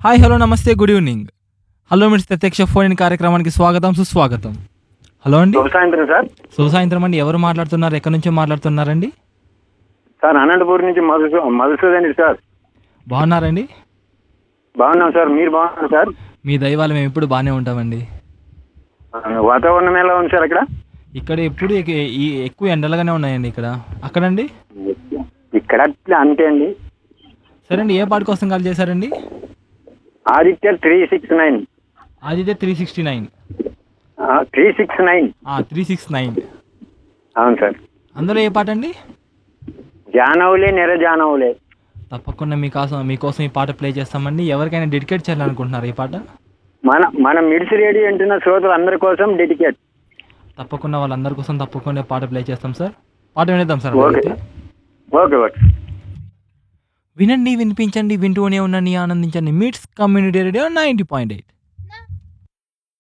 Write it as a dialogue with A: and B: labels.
A: Hi hello నమస్తే good evening hello MITS ప్రత్యక్ష phone in కార్యక్రమానికి స్వాగతం సుస్వాగతం హలో అండి
B: శుభ సాయంత్రం సార్
A: శుభ సాయంత్రం అండి ఎవరు మాట్లాడుతున్నారు ఎక్కడి నుంచి మాట్లాడుతున్నారండి
B: సార్ అనంతపూర్ నుంచి మధుసూ మధుసూదన్ సార్
A: బాగున్నారండి
B: బాగున్నాం సార్ మీరు బాగున్నారు సార్
A: మీ దైవాలు మేము ఎప్పుడు బాగానే ఉంటామండి
B: ఆ, వాతావరణం ఎలా ఉంది సార్ అక్కడ
A: ఇక్కడ ఎప్పుడు ఎక్- ఈ ఎక్కువ ఎండలుగానే ఉన్నాయండి ఇక్కడ అక్కడండి
B: ఇక్కడ అట్లా అంతే అండి
A: సరే అండి ఏ పాట కోసం కాల్ చేశారండి
B: ఆదిత్య త్రీ సిక్స్ నైన్
A: అదిదే three sixty nine
B: three six nine
A: three six nine
B: అవును సార్
A: అందులో ఏ పాట అండి
B: జానవులే నెర జానవులే
A: తప్పకుండా మీకోసం మీకోసం ఈ పాట ప్లే చేస్తామండి ఎవరికైనా డెడికేట్ చేయాలనుకుంటున్నారు ఈ పాట
B: మన మన మిడిసి రేడియో వింటున్న శ్రోతలు అందరి కోసం డెడికేట్
A: తప్పకుండా వాళ్ళందరి కోసం తప్పకుండా పాట ప్లే చేస్తాం సార్ పాట వినేద్దాం సార్
B: ఓకే
A: అయితే.
B: ఓకే ఓకే
A: వినండి వినిపించండి వింటూనే ఉండండి ఆనందించండి MITS community radio ninety point eight